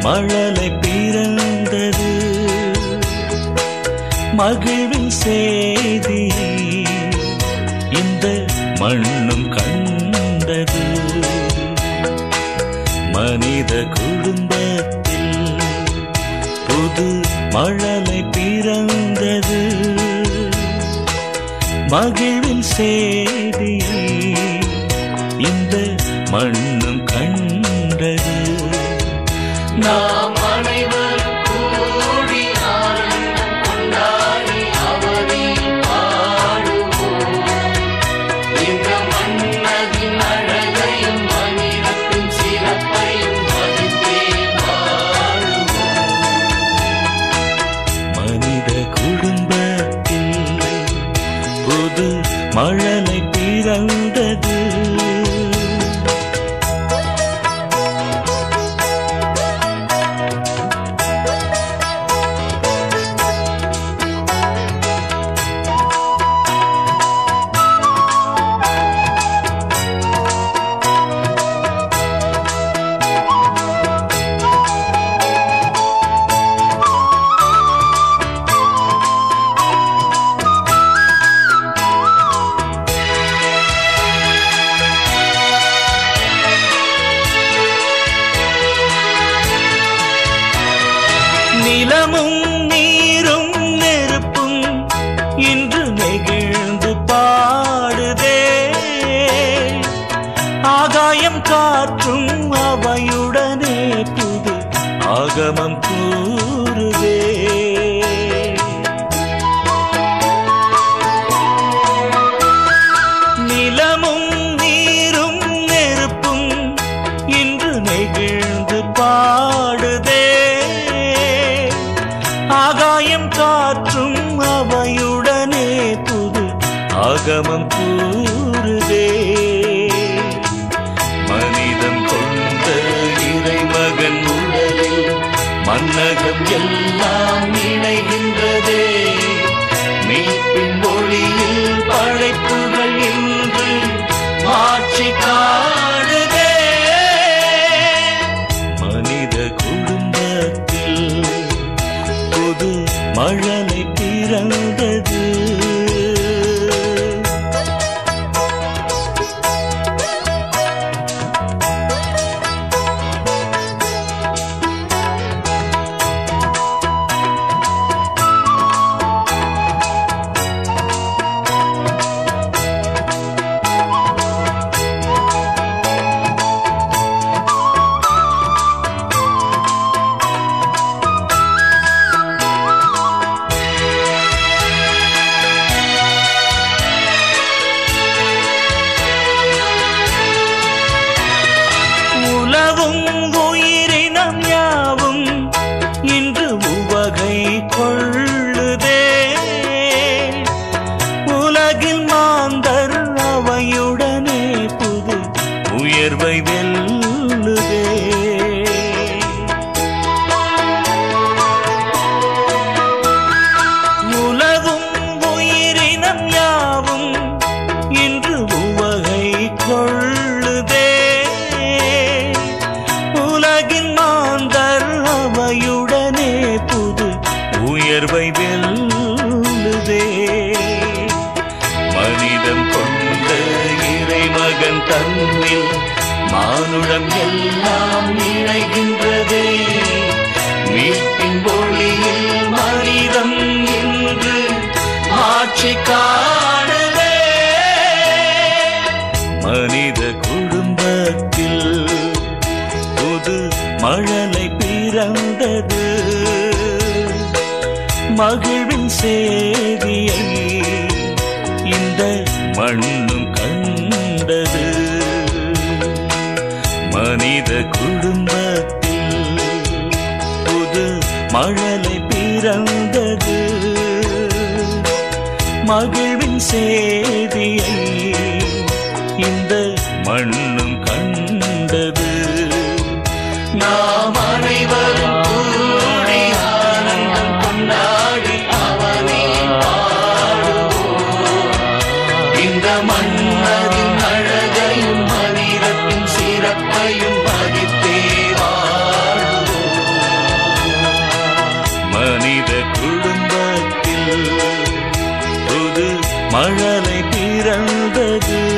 மழலை பிறந்தது மகிழ்வின் செய்தி இந்த மண்ணும் கண்டது மனித குடும்பத்தில் புது மழலை பிறந்தது மகிழ்வின் செய்தி இந்த மண்ணும் கண்டது நாம் அனைவரும் கூடி ஆனந்தம் கொண்டாடி அவரை பாடுவோம் இந்த மன்னதின் அழகையும் மனிதத்தின் சிறப்பையும் மதித்தே வாழுவோம் மனித குடும்பத்தில் புது மழலை பிறந்தது நிலமும் நீரும் நெருப்பும் இன்று நெகிழ்ந்து பாடுதே ஆகாயம் காற்றும் அவையுடனே புது ஆகமம் கூறுதே நிலமும் நீரும் நெருப்பும் இன்று நெகிழ்ந்து பாடுதே ஆகாயம் காற்றும் அவையுடனே புது ஆகமம் கூறுதே மனிதம் கொண்ட இறைமகன் உடலில் மன்னகம் எல்லாம் இணைகின்றதே மீட்பின் ஒளியில் படைப்புகள் இன்று மாட்சி காணுதே மனித குடும்பத்தில் புது மழலை பிறந்தது உலவும் உயிரினம் யாவும் இன்று உவகை கொள்ளுதே உலகில் மாந்தர் அவையுடனே புது உயர்வை வெல்லுதே உலகும் உயிரினம் யாவும் இன்று உவகை கொள்ளுதே உலகின் மாந்தர் அவையுடனே புது உயர்வை வெல்லுதே மனிதம் கொண்ட இறைமகன் தன்னில் மானுடம் எல்லாம் இணைகின்றதே மீட்பின் ஒளியில் மனிதம் இன்று ஆட்சி காணுதே மனித குடும்பத்தில் புது மழலை பிறந்தது மகிழ்வின் சேதியை இந்த மண்ணும் கண்டது மனித குடும்பத்தில் புது மழலை பிறந்தது மகிழ்வின் சேதியை இந்த மண்ணும் கண்டது நாம் அனைவரும் கூடி ஆனந்தம் கொண்டாடி அவனை பாடுவோம் இந்த மன்னரின் அழகையும் மனிதத்தின் சிறப்பையும் மதித்தே வாழுவோம் மனித குடும்பத்தில் புது மழலை பிறந்தது